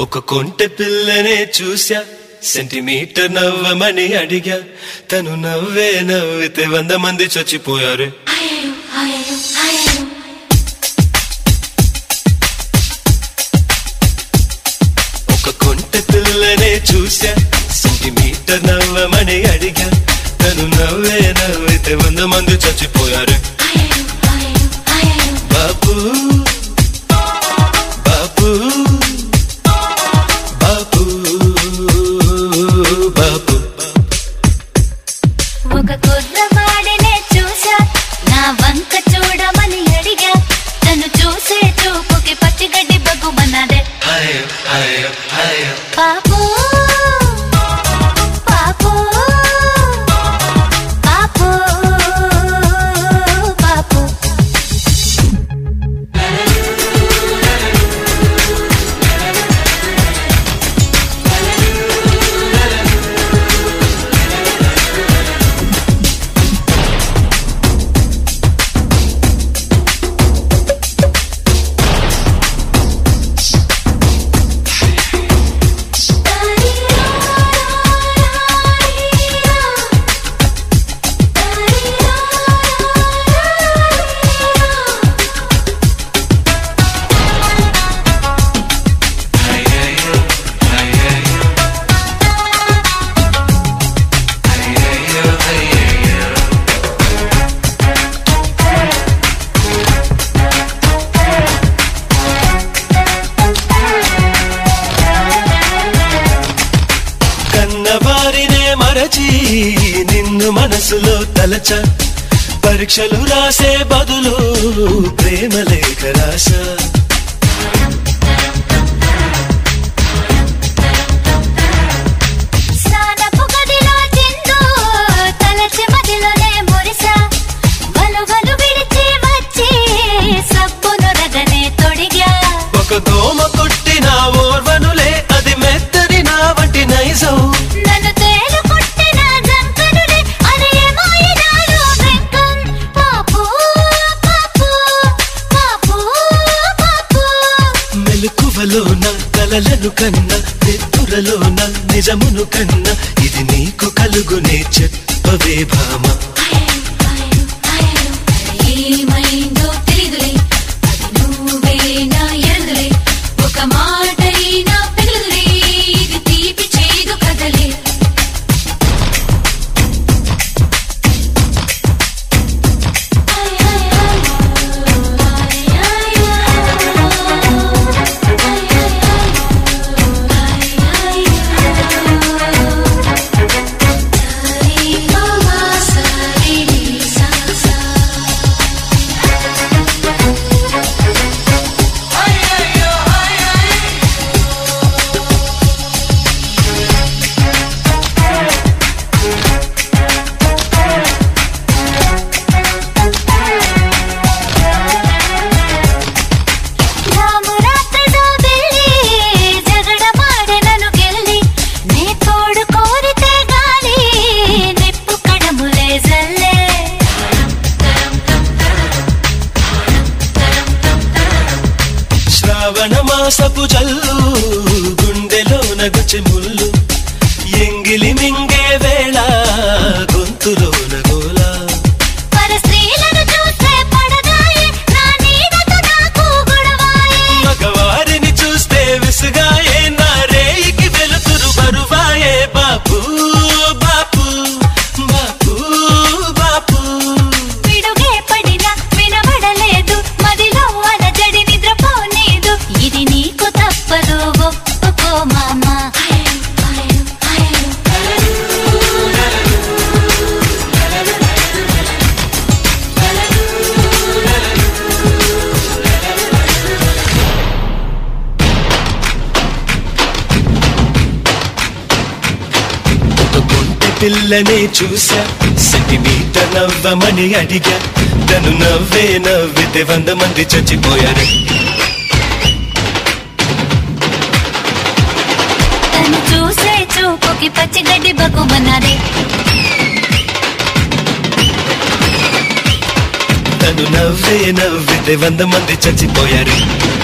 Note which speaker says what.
Speaker 1: ఒక కొంటె పిల్లనే చూసా సెంటీమీటర్ నవ్వమని అడిగా తను నవ్వే నవ్వితే వంద మంది చచ్చిపోయారు ఒక కొంటె పిల్లనే చూసా సెంటీమీటర్ నవ్వమని అడిగా తను నవ్వే నవ్వితే వంద మంది చచ్చిపోయారు బాబు బాబు బాబు బాబు
Speaker 2: ఒక కుర్రవాడినే చూసా నా వంక చూడమని అడిగా తను చూసే చూపుకి పచ్చిగడ్డి బగ్గుమన్నదే
Speaker 1: హాయ్ హాయ్ హాయ్
Speaker 2: పాపు పాపు పాపు పాపు
Speaker 1: కన్నవారినే మరచి నిన్ను మనసులో తలచ పరీక్షలు రాసే బదులు ప్రేమ లేఖ రాసా
Speaker 2: స్నానపు గదిలో చిందు తలచి మదిలోనే మురిసా వలువలు విడిచి వచ్చి సబ్బును రగనే తొడిగా
Speaker 1: ఒక దోమ కొట్టిన ఓర్వనులే అది మెత్తని నా వంటి నైజం
Speaker 2: నన్ను తేలు కొట్టిన జంకనుడే అది ఏమాయినాలో వెంకం పాపు పాపు పాపు పాపు
Speaker 1: మెలకువలోన కలలను కన్నా నెత్తురలోన నిజమును కన్నా ఇది నీకు కలుగునే చెప్పవే భామ
Speaker 2: ఏమైందో తెలీదులే అది నువ్వే నా ఎరుదులే ఒక మాటైనా పెరుగుదులే ఇది తీపి చేదు కదలే రామురాత్రిలో వెళ్ళి జగడ మాడెనను గెల్లి నీ తోడు కోరితే గాని నిప్పు కడములే జల్లే
Speaker 1: శ్రావణ మాసపు జల్లు గుండెలో నగుచి ముల్లు ఎంగిలి మింగే వేళ గొంతులో నగోలా
Speaker 2: పర స్త్రీలను చూస్తే పడదాయే నా నీడతో నాకు గొడవాయే
Speaker 1: మగవారిని చూస్తే విసుగాయే నా రేయికి వెలుతురు బరువాయే బాపు బాపు బాపు బాపు
Speaker 2: పిడుగే పడినా వినబడలేదు మదిలో అలజడి నిద్రపోలేదు ఇది నీకు తప్పదు ఒప్పుకో మామా
Speaker 1: ఒక కొంటె పిల్లనే చూసా సెంటీమీటర్ నవ్వమని అడిగా తను నవ్వే నవ్వితే వంద మంది చచ్చిపోయారు
Speaker 2: తను చూసే చూపుకి పచ్చిగడ్డి బకుమన్నదే
Speaker 1: తను నవ్వే నవ్వితే వంద మంది చచ్చిపోయారు